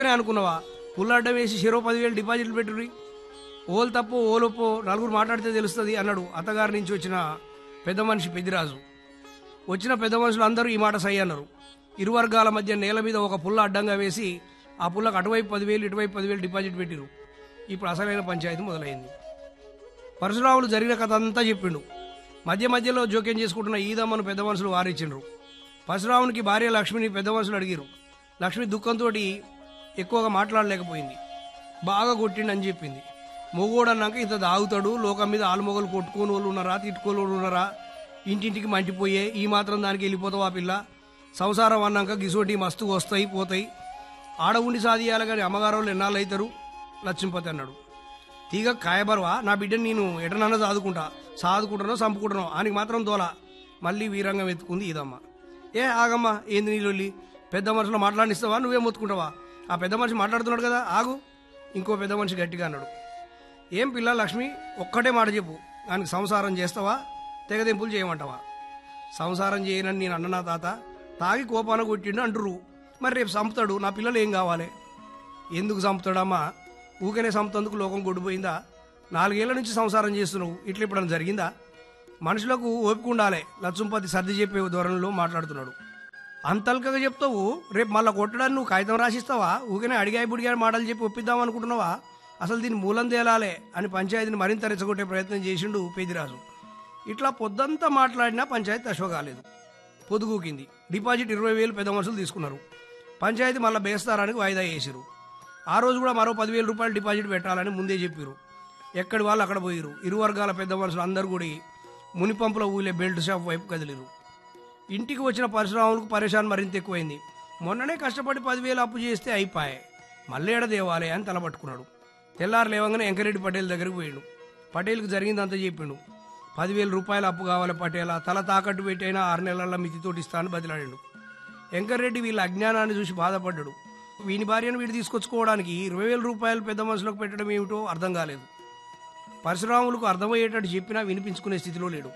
అని అనుకున్నావా పుల్లడ్డం వేసి చెరో పదివేలు డిపాజిట్లు పెట్టుర్రి ఓలు తప్పు ఓలోపో నలుగురు మాట్లాడితే తెలుస్తుంది అన్నాడు అత్తగారి నుంచి వచ్చిన పెద్ద మనిషి పెద్దిరాజు వచ్చిన పెద్ద మనుషులు అందరూ ఈ మాట సై అన్నారు ఇరు వర్గాల మధ్య నేల మీద ఒక పుల్ల అడ్డంగా వేసి ఆ పుల్లకు అటువైపు పదివేలు ఇటువైపు పదివేలు డిపాజిట్ పెట్టిరు ఇప్పుడు అసలైన పంచాయతీ మొదలైంది పరశురాములు జరిగిన కథ అంతా చెప్పిండు మధ్య మధ్యలో జోక్యం చేసుకుంటున్న ఈదమ్మను పెద్ద మనుషులు వారించిండ్రు పరశురామునికి భార్య లక్ష్మిని పెద్ద మనుషులు అడిగిరు లక్ష్మి దుఃఖంతో ఎక్కువగా మాట్లాడలేకపోయింది బాగా కొట్టిండని చెప్పింది మొగోడు అన్నాక ఇంత దాగుతాడు లోకం మీద ఆలుమొగలు కొట్టుకోని వాళ్ళు ఉన్నారా తిట్టుకోని వాళ్ళు ఉన్నారా ఇంటింటికి మంటిపోయే ఈ మాత్రం దానికి వెళ్ళిపోతావు ఆ పిల్ల సంసారం అన్నాక గిసోటి మస్తు వస్తాయి పోతాయి ఆడ ఉండి సాధియాలి కానీ అమ్మగారు వాళ్ళు ఎన్నాళ్ళు అవుతారు లక్ష్మీపతి అన్నాడు తీగ కాయబరువా నా బిడ్డని నేను ఎటనన్నా సాదుకుంటా సాదుకుంటానో చంపుకుంటానో ఆయనకి మాత్రం తోల మళ్ళీ వీరంగం ఎత్తుకుంది ఇదమ్మ ఏ ఆగమ్మ ఏంది నీళ్ళొల్లి పెద్ద మనుషులు మాట్లాడిస్తావా నువ్వే మొత్తుకుంటావా ఆ పెద్ద మనిషి మాట్లాడుతున్నాడు కదా ఆగు ఇంకో పెద్ద మనిషి గట్టిగా అన్నాడు ఏం పిల్ల లక్ష్మి ఒక్కటే మాట చెప్పు దానికి సంసారం చేస్తావా తెగదెంపులు చేయమంటావా సంసారం చేయనని నేను అన్న నా తాత తాగి కోపాన కొట్టిండు అంటురు మరి రేపు చంపుతాడు నా పిల్లలు ఏం కావాలి ఎందుకు చంపుతాడమ్మా ఊకనే చంపుతందుకు లోకం కొడిపోయిందా నాలుగేళ్ల నుంచి సంసారం చేస్తున్నావు ఇట్లా ఇప్పుడు జరిగిందా మనుషులకు ఓపిక ఉండాలి లచ్చుంపతి సర్ది చెప్పే ధోరణిలో మాట్లాడుతున్నాడు అంతల్కగా చెప్తావు రేపు మళ్ళీ కొట్టడానికి నువ్వు కాగితం రాసిస్తావా ఊకనే అడిగాయి బుడిగాయి మాటలు చెప్పి ఒప్పిద్దాం అనుకుంటున్నావా అసలు దీని మూలం తేలాలే అని పంచాయతీని మరింత రెచ్చగొట్టే ప్రయత్నం చేసిండు పేదిరాజు ఇట్లా పొద్దంతా మాట్లాడినా పంచాయతీ అశోకాలేదు పొదుగుకింది డిపాజిట్ ఇరవై వేలు పెద్ద మనుషులు తీసుకున్నారు పంచాయతీ మళ్ళీ బేస్తారానికి వాయిదా వేసిరు ఆ రోజు కూడా మరో పదివేల రూపాయలు డిపాజిట్ పెట్టాలని ముందే చెప్పారు ఎక్కడి వాళ్ళు అక్కడ పోయిరు ఇరు వర్గాల పెద్ద మనుషులు అందరూ కూడా మునిపంపుల ఊలే బెల్ట్ షాప్ వైపు కదిలిరు ఇంటికి వచ్చిన పరశురాములకు పరేషాన్ మరింత ఎక్కువైంది మొన్ననే కష్టపడి పదివేలు అప్పు చేస్తే అయిపోయాయి మళ్ళీ ఏడ దేవాలే అని తలపట్టుకున్నాడు తెల్లారు లేవగానే వెంకరెడ్డి పటేల్ దగ్గరికి పోయిండు పటేల్కి జరిగిందంతా చెప్పిండు పదివేల రూపాయల అప్పు కావాలి పటేలా తల తాకట్టు పెట్టైనా ఆరు నెలల మితితోటి ఇస్తా అని బదిలాడాడు వెంకరెడ్డి వీళ్ళ అజ్ఞానాన్ని చూసి బాధపడ్డాడు వీని భార్యను వీడు తీసుకొచ్చుకోవడానికి ఇరవై వేల రూపాయలు పెద్ద మనుషులకు పెట్టడం ఏమిటో అర్థం కాలేదు పరశురాములకు అర్థమయ్యేటట్టు చెప్పినా వినిపించుకునే స్థితిలో లేడు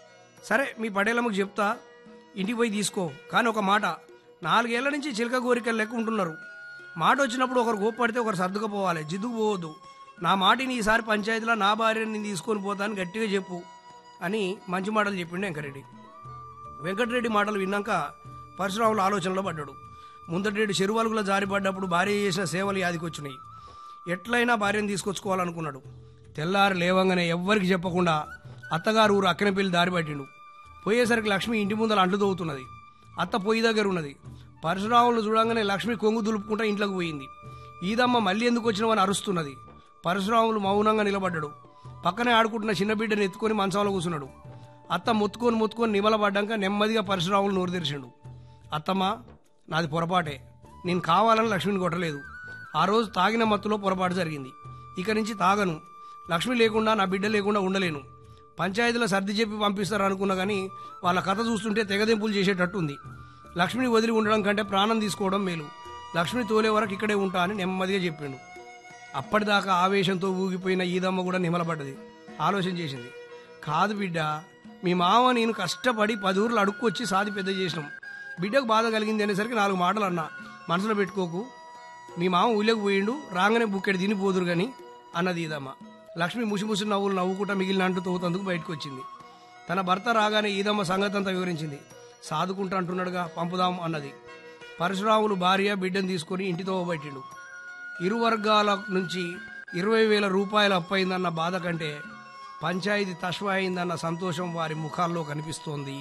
సరే మీ పటేలమ్మకు చెప్తా ఇంటికి పోయి తీసుకో కానీ ఒక మాట నాలుగేళ్ల నుంచి చిలక కోరికలు లెక్క ఉంటున్నారు మాట వచ్చినప్పుడు ఒకరు గోప్పడితే ఒకరు సర్దుకుపోవాలి జిద్దుకు పోవద్దు నా మాటిని ఈసారి పంచాయతీలో నా భార్యని నేను తీసుకొని పోతాను గట్టిగా చెప్పు అని మంచి మాటలు చెప్పిండు వెంకరెడ్డి వెంకటరెడ్డి మాటలు విన్నాక పరశురాములు ఆలోచనలో పడ్డాడు ముందటేడు చెరువలుగులో జారిపడ్డప్పుడు భార్య చేసిన సేవలు యాదికొచ్చినాయి ఎట్లయినా భార్యను తీసుకొచ్చుకోవాలనుకున్నాడు తెల్లారి లేవంగానే ఎవ్వరికి చెప్పకుండా అత్తగారు ఊరు అక్కనపల్లి దారి పట్టిండు పోయేసరికి లక్ష్మి ఇంటి ముందర అంట్లు తవ్వుతున్నది అత్త పొయ్యి దగ్గర ఉన్నది పరశురాములు చూడంగానే లక్ష్మి కొంగు దులుపుకుంటా ఇంట్లోకి పోయింది ఈదమ్మ మళ్ళీ ఎందుకు వచ్చినావని అరుస్తున్నది పరశురాములు మౌనంగా నిలబడ్డాడు పక్కనే ఆడుకుంటున్న చిన్న బిడ్డను ఎత్తుకొని మంచంలో కూర్చున్నాడు అత్త మొత్తుకొని మొత్తుకొని నిమలబడ్డాక నెమ్మదిగా పరశురాములు నోరు తెరిచిండు అత్తమ్మ నాది పొరపాటే నేను కావాలని లక్ష్మిని కొట్టలేదు ఆ రోజు తాగిన మత్తులో పొరపాటు జరిగింది ఇక నుంచి తాగను లక్ష్మి లేకుండా నా బిడ్డ లేకుండా ఉండలేను పంచాయతీలో సర్ది చెప్పి పంపిస్తారు అనుకున్నా కానీ వాళ్ళ కథ చూస్తుంటే తెగదెంపులు చేసేటట్టు ఉంది లక్ష్మిని వదిలి ఉండడం కంటే ప్రాణం తీసుకోవడం మేలు లక్ష్మిని తోలే వరకు ఇక్కడే ఉంటా అని నెమ్మదిగా చెప్పిండు అప్పటిదాకా ఆవేశంతో ఊగిపోయిన ఈదమ్మ కూడా నిమలపడ్డది ఆలోచన చేసింది కాదు బిడ్డ మీ మామ నేను కష్టపడి పది ఊర్లు అడుక్కొచ్చి సాది పెద్ద చేసినాం బిడ్డకు బాధ కలిగింది అనేసరికి నాలుగు మాటలు అన్నా మనసులో పెట్టుకోకు మీ మామ ఊళ్ళోకి పోయిండు రాగానే బుక్కెడు తిని పోదురు గాని అన్నది ఈదమ్మ లక్ష్మి ముసిముసి నవ్వులు నవ్వుకుంటా మిగిలిన అంటూ తవ్వుతందుకు బయటకు వచ్చింది తన భర్త రాగానే ఈదమ్మ సంగతి అంతా వివరించింది సాదుకుంటా అంటున్నాడుగా పంపుదాం అన్నది పరశురాములు భార్య బిడ్డను తీసుకొని ఇంటితో బయటిండు ఇరు వర్గాల నుంచి ఇరవై వేల రూపాయలు అప్పయిందన్న బాధ కంటే పంచాయతీ తష్వ అయిందన్న సంతోషం వారి ముఖాల్లో కనిపిస్తోంది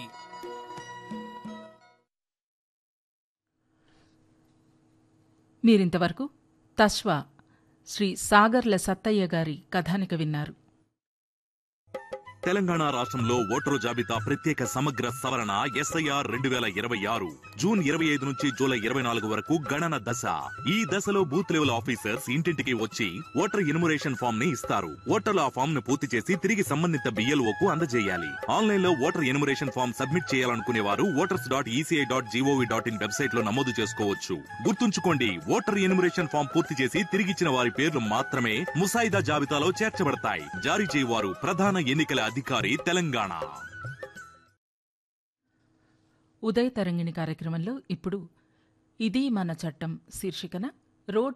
మీరింతవరకు తస్వా శ్రీ సాగర్ల సత్తయ్య గారి కథానిక విన్నారు తెలంగాణ రాష్ట్రంలో ఓటరు జాబితా ప్రత్యేక సమగ్ర సవరణ ఎస్ఐఆర్ రెండు వేల ఇరవై ఆరు జూన్ ఇరవై ఐదు నుంచి జూలై ఇరవై నాలుగు వరకు గణన దశ ఈ దశలో బూత్ లెవెల్ ఆఫీసర్స్ ఇంటింటికి వచ్చి ఓటర్ ఇనుమరేషన్ ఫామ్ ని ఇస్తారు ఓటర్లు ఆ ఫామ్ ను పూర్తి చేసి తిరిగి సంబంధిత బిఎల్ఓ కు అందజేయాలి ఆన్లైన్ లో ఓటర్ ఎనుమరేషన్ ఫామ్ సబ్మిట్ చేయాలనుకునే వారు voters dot ECI dot GOV dot in website లో నమోదు చేసుకోవచ్చు గుర్తుంచుకోండి ఓటర్ ఎనుమరేషన్ ఫామ్ పూర్తి చేసి తిరిగిచ్చిన వారి పేర్లు మాత్రమే ముసాయిదా జాబితాలో చేర్చబడతాయి జారీ చేయవారు ప్రధాన ఎన్నికల అధికారి తెలంగాణ ఉదయ తరంగిణి కార్యక్రమంలో ఇప్పుడు ఇది మన చట్టం శీర్షికన రోడ్